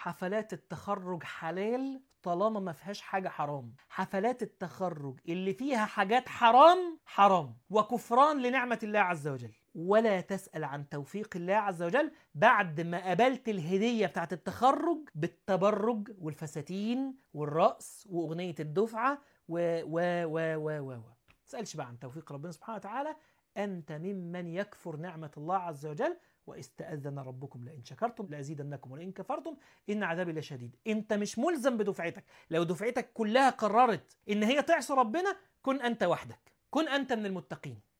حفلات التخرج حلال طالما ما فيهاش حاجة حرام حفلات التخرج اللي فيها حاجات حرام حرام وكفران لنعمة الله عز وجل ولا تسأل عن توفيق الله عز وجل بعد ما قبلت الهدية بتاعت التخرج بالتبرج والفساتين والرقص وأغنية الدفعة و و و و و و تسألش بقى عن توفيق ربنا سبحانه وتعالى أنت ممن يكفر نعمة الله عز وجل واستأذن ربكم لئن شكرتم لأزيدنكم ولئن كفرتم إن عذابي لشديد أنت مش ملزم بدفعتك لو دفعتك كلها قررت إن هي تعصي ربنا كن أنت وحدك كن أنت من المتقين